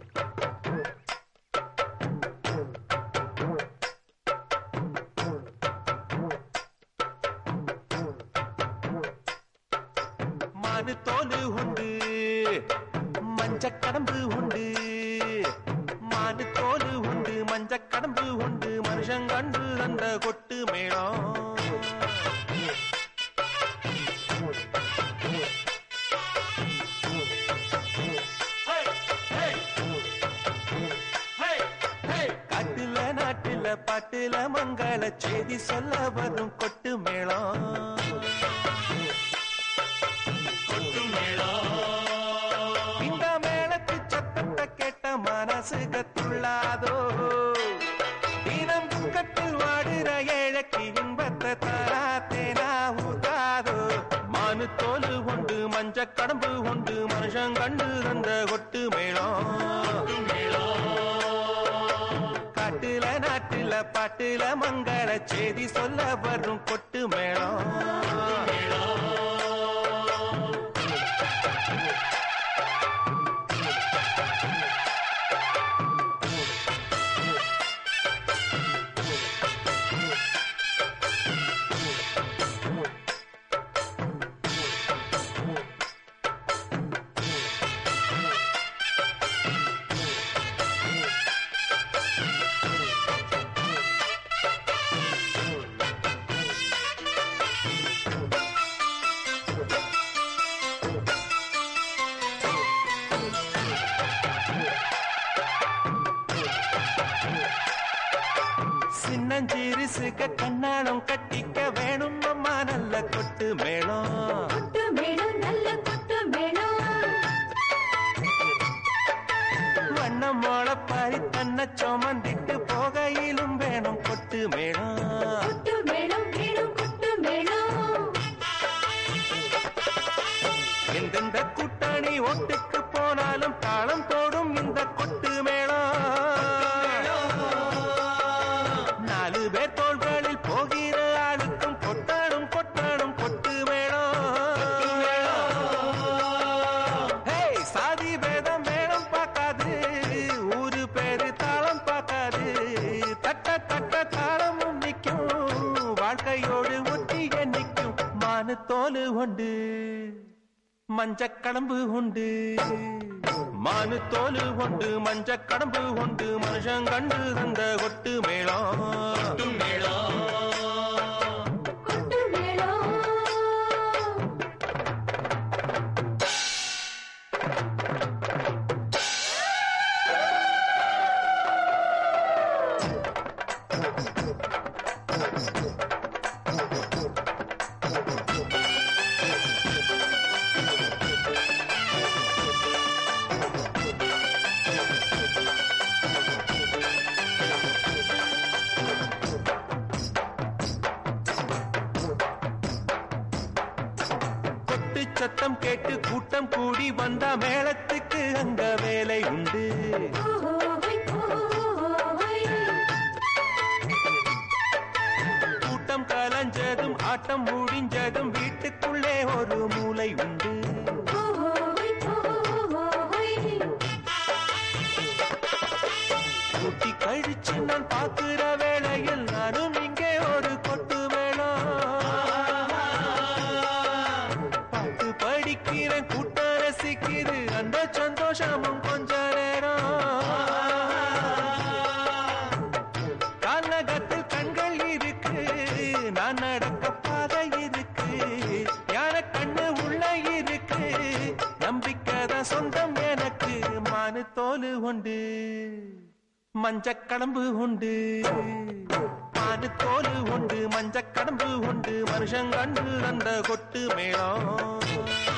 மானு தோலு உண்டு மஞ்ச கடம்பு உண்டு மானு தோலு உண்டு மஞ்ச கடம்பு உண்டு மனுஷன் கண்டு அந்த கொட்டு மேளம் காட்டுல நாட்டுல பாட்டுல மங்கள செய்தி சொல்ல வரும் கொட்டு மேளம் கொட்டு மேளம் இந்த மேளத்து சத்தத்தை கேட்ட மனசுக துள்ளாதோ தினம் துக்கத்தில் வாடுற ஏழைக்கு இன்பத்தை தராத்தேனா ஊத்தாதோ மானு தோலு உண்டு மஞ்ச கடம்பு உண்டு மனுஷன் கண்டு தந்த கொட்டு மேளம் காட்டுல நாட்டுல பாட்டுல மங்கள செய்தி சொல்ல வரும் கொட்டு மேளம் சின்னஞ்சிறுசுக கண்ணாடம் கட்டிக்க வேணும் அம்மா நல்ல கொட்டு மேளம் கொட்டு மேளம் நல்ல கொட்டு மேளம் வண்ணம் மோளப்பாரி தன்னை சுமந்திட்டு போகையிலும் வேணும் கொட்டு மேளம் கொட்டு மேளம் வேணும் கொட்டு மேளம் எந்தெந்த கூட்டணி ஒட்டுக்கு போனாலும் தாளம் போடும் இந்த கொட்டு மேளம் நாலு பேர் தோள்களில் போகிற ஆளுக்கும் கொட்டாடும் கொட்டாடும் கொட்டு மேளம் ஹேய், சாதி பேதம் மேளம் பார்க்காது ஊரு பேரு தாளம் பார்க்காது தட்ட தட்ட தாளமும் நிற்கும் வாழ்க்கையோடு ஒட்டிய நிற்கும் மானு தோலு உண்டு மஞ்ச கடம்பு உண்டு மானு தோலு உண்டு மஞ்ச கடம்பு உண்டு மனுஷன் கண்டு தந்த கொட்டு மேளம் கொட்டு மேளம் கொட்டு மேளம் கொட்டு சத்தம் கேட்டு கூட்டம் கூடி வந்த மேளத்துக்கு அங்க வேலை உண்டு ஓஹோய் ஓஹோய் கூட்டம் கலைஞ்சதும் ஆட்டம் முடிஞ்சதும் வீட்டுக்குள்ளே ஒரு மூலை உண்டு ஓஹோய் ஓஹோய் கூட்டி கழிச்சு நான் பார்க்கிற வேளையில் நானும் இங்கே ஒரு கொட்டு வேணும் பார்த்து படிக்கிறேன் கூட்டம் ரசிக்குது அந்த சந்தோஷமும் கொஞ்ச நேரம் கால்நகத்தில் கண்கள் இருக்கு நான் நடக்க பாதை இருக்கு யார கண்ணு உள்ள இருக்கு நம்பிக்கைதான் சொந்தம் எனக்கு மானு தோலு உண்டு மஞ்ச கடம்பு உண்டு மானு தோலு உண்டு மஞ்ச கடம்பு உண்டு மனுஷன் கண்டு அந்த கொட்டு மேளம்